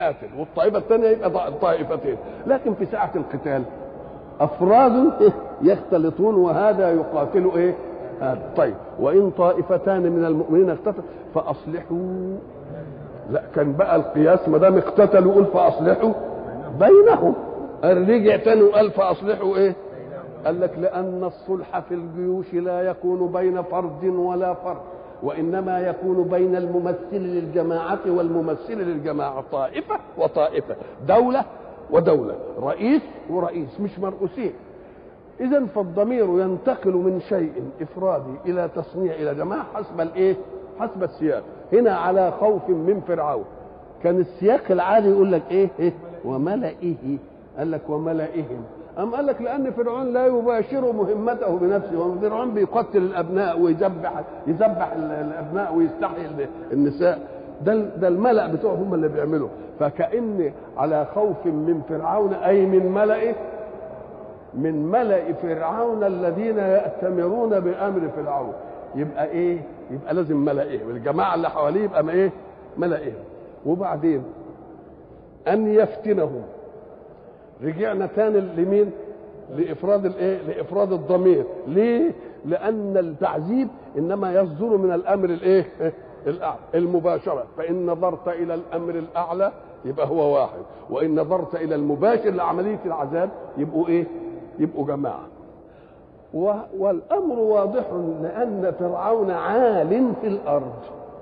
قاتل والطائفه الثانيه يبقى طائفتين لكن في ساعه القتال افراد يختلطون وهذا يقاتل ايه هذا طيب وان طائفتان من المؤمنين اقتتلوا فاصلحوا لا كان بقى القياس ما دام اقتتلوا قول فاصلحوا بينهم رجع تاني وقال فاصلحوا ايه قال لك لان الصلح في الجيوش لا يكون بين فرد ولا فرد وانما يكون بين الممثل للجماعه والممثل للجماعه طائفه وطائفه دوله ودوله رئيس ورئيس مش مرؤوسين اذا فالضمير ينتقل من شيء افرادي الى تصنيع الى جماعه حسب الايه حسب السياق هنا على خوف من فرعون كان السياق العادي يقول لك ايه, إيه؟ وملئه قال لك وملئهم أم قال لك لأن فرعون لا يباشر مهمته بنفسه وفرعون بيقتل الأبناء ويذبح يذبح الأبناء ويستحيي النساء ده ده الملأ بتوعهم هم اللي بيعملوا فكأن على خوف من فرعون أي من ملئه من ملأ فرعون الذين يأتمرون بأمر فرعون يبقى إيه؟ يبقى لازم ملئهم الجماعة اللي حواليه يبقى ما إيه؟ ملئهم وبعدين أن يفتنهم رجعنا تاني لمين لافراد الايه لافراد الضمير ليه لان التعذيب انما يصدر من الامر الايه الاعلى المباشره فان نظرت الى الامر الاعلى يبقى هو واحد وان نظرت الى المباشر لعمليه العذاب يبقوا ايه يبقوا جماعه والامر واضح لان فرعون عال في الارض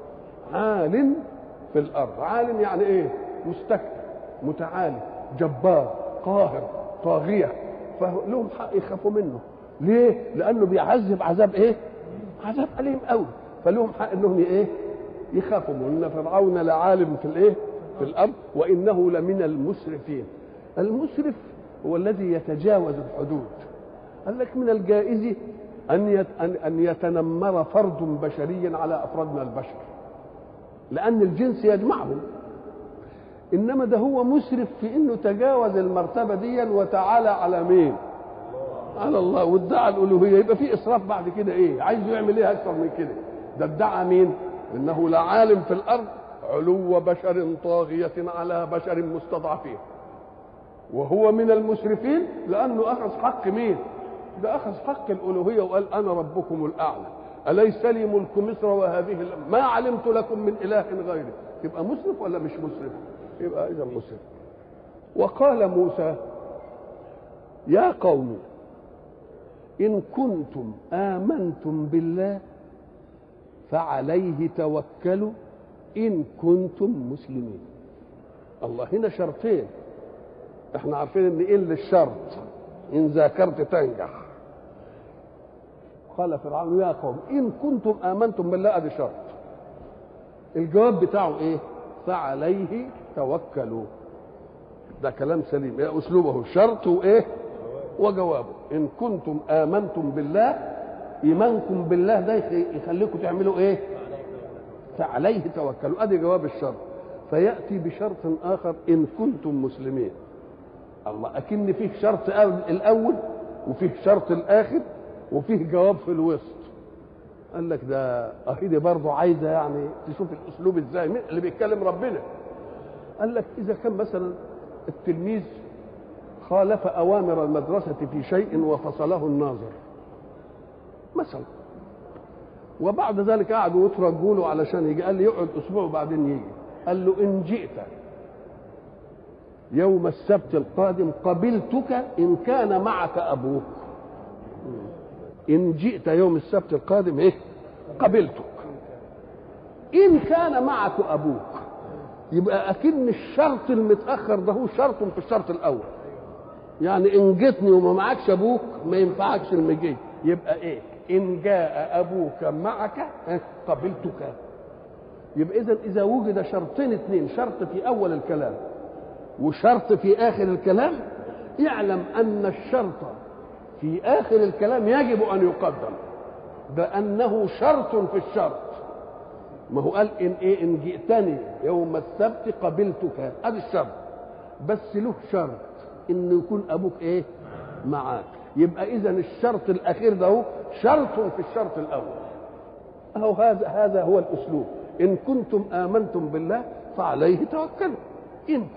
عال في الارض عال يعني ايه مستكبر متعالي جبار قاهر طاغيه فلهم حق يخافوا منه ليه لانه بيعذب عذاب ايه عذاب اليم قوي فلهم حق انهم ايه يخافوا منه ان فرعون لعالم في الايه في الارض وانه لمن المسرفين المسرف هو الذي يتجاوز الحدود قال لك من الجائز ان ان يتنمر فرد بشري على افراد من البشر لان الجنس يجمعهم انما ده هو مسرف في انه تجاوز المرتبه دي وتعالى على مين على الله وادعى الالوهيه يبقى في اسراف بعد كده ايه عايز يعمل ايه اكثر من كده ده ادعى مين انه لعالم في الارض علو بشر طاغيه على بشر مستضعفين وهو من المسرفين لانه اخذ حق مين ده اخذ حق الالوهيه وقال انا ربكم الاعلى اليس لي ملك مصر وهذه ما علمت لكم من اله غيري يبقى مسرف ولا مش مسرف يبقى اذا مسرف وقال موسى يا قوم ان كنتم امنتم بالله فعليه توكلوا ان كنتم مسلمين الله هنا شرطين احنا عارفين ان ايه للشرط ان ذاكرت تنجح قال فرعون يا قوم ان كنتم امنتم بالله ادي شرط الجواب بتاعه ايه فعليه توكلوا ده كلام سليم إيه اسلوبه شرط وايه وجوابه ان كنتم امنتم بالله ايمانكم بالله ده يخليكم تعملوا ايه فعليه توكلوا ادي جواب الشرط فياتي بشرط اخر ان كنتم مسلمين الله اكن فيه شرط الاول وفيه شرط الاخر وفيه جواب في الوسط قال لك ده اهي دي برضه عايزه يعني تشوف الاسلوب ازاي مين اللي بيتكلم ربنا قال لك اذا كان مثلا التلميذ خالف اوامر المدرسه في شيء وفصله الناظر مثلا وبعد ذلك قعدوا يترجوا له علشان يجي قال لي يقعد اسبوع وبعدين يجي قال له ان جئت يوم السبت القادم قبلتك ان كان معك ابوك ان جئت يوم السبت القادم ايه قبلتك ان كان معك ابوك يبقى اكن الشرط المتاخر ده هو شرط في الشرط الاول يعني ان جيتني وما معكش ابوك ما ينفعكش المجي يبقى ايه ان جاء ابوك معك قبلتك يبقى اذا اذا وجد شرطين اثنين شرط في اول الكلام وشرط في اخر الكلام يعلم ان الشرط في اخر الكلام يجب ان يقدم بانه شرط في الشرط ما هو قال ان ايه ان جئتني يوم السبت قبلتك ادي الشرط بس له شرط انه يكون ابوك ايه معاك يبقى اذا الشرط الاخير ده هو شرط في الشرط الاول اهو هذا هذا هو الاسلوب ان كنتم امنتم بالله فعليه توكلوا إن